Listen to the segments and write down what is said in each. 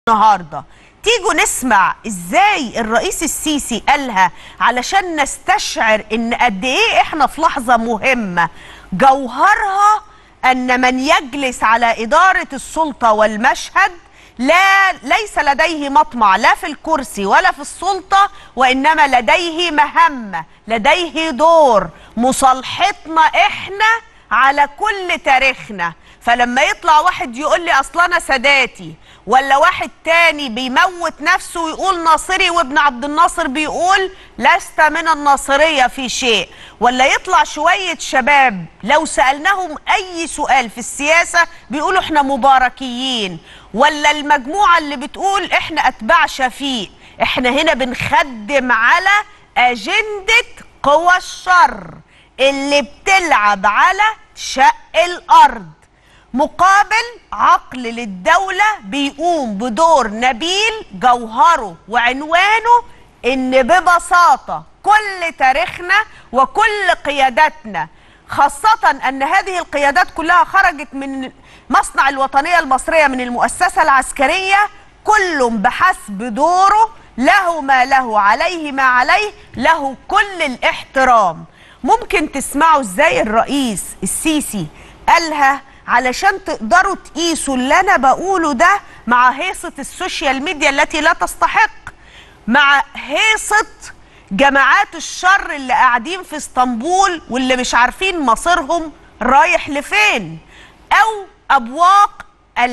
النهارده تيجوا نسمع ازاي الرئيس السيسي قالها علشان نستشعر ان قد ايه احنا في لحظه مهمه جوهرها ان من يجلس على اداره السلطه والمشهد لا ليس لديه مطمع لا في الكرسي ولا في السلطه وانما لديه مهمه لديه دور مصالحتنا احنا على كل تاريخنا فلما يطلع واحد يقول لي اصل انا ساداتي ولا واحد تاني بيموت نفسه ويقول ناصري وابن عبد الناصر بيقول لست من الناصرية في شيء ولا يطلع شوية شباب لو سألناهم أي سؤال في السياسة بيقولوا احنا مباركيين ولا المجموعة اللي بتقول احنا أتباع شفيق احنا هنا بنخدم على أجندة قوى الشر اللي بتلعب على شق الأرض مقابل عقل للدولة بيقوم بدور نبيل جوهره وعنوانه ان ببساطة كل تاريخنا وكل قياداتنا خاصة ان هذه القيادات كلها خرجت من مصنع الوطنية المصرية من المؤسسة العسكرية كل بحسب دوره له ما له عليه ما عليه له كل الاحترام ممكن تسمعوا ازاي الرئيس السيسي قالها علشان تقدروا تقيسوا اللي انا بقوله ده مع هيصه السوشيال ميديا التي لا تستحق مع هيصه جماعات الشر اللي قاعدين في اسطنبول واللي مش عارفين مصيرهم رايح لفين او ابواق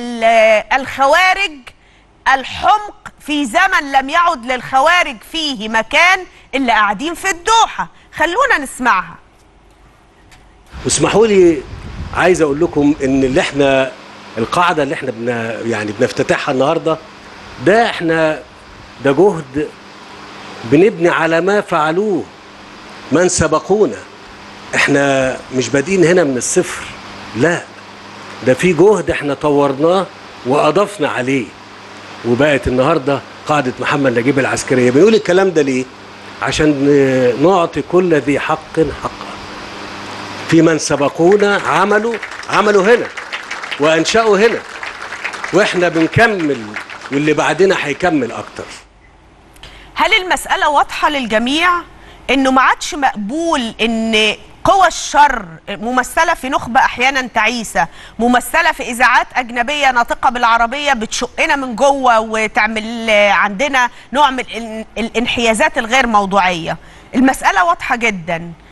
الخوارج الحمق في زمن لم يعد للخوارج فيه مكان اللي قاعدين في الدوحه خلونا نسمعها واسمحوا لي عايز اقول لكم ان اللي احنا القاعده اللي احنا بن يعني بنفتتحها النهارده ده احنا ده جهد بنبني على ما فعلوه من سبقونا احنا مش بادئين هنا من الصفر لا ده في جهد احنا طورناه واضفنا عليه وبقت النهارده قاعده محمد نجيب العسكريه بنقول الكلام ده ليه عشان نعطي كل ذي حق حقه في من سبقونا عملوا عملوا هنا وانشأوا هنا واحنا بنكمل واللي بعدنا هيكمل اكتر هل المسألة واضحة للجميع انه ما عادش مقبول ان قوى الشر ممثلة في نخبة احيانا تعيسة ممثلة في اذاعات اجنبية ناطقة بالعربية بتشقنا من جوه وتعمل عندنا نوع من الانحيازات الغير موضوعية المسألة واضحة جدا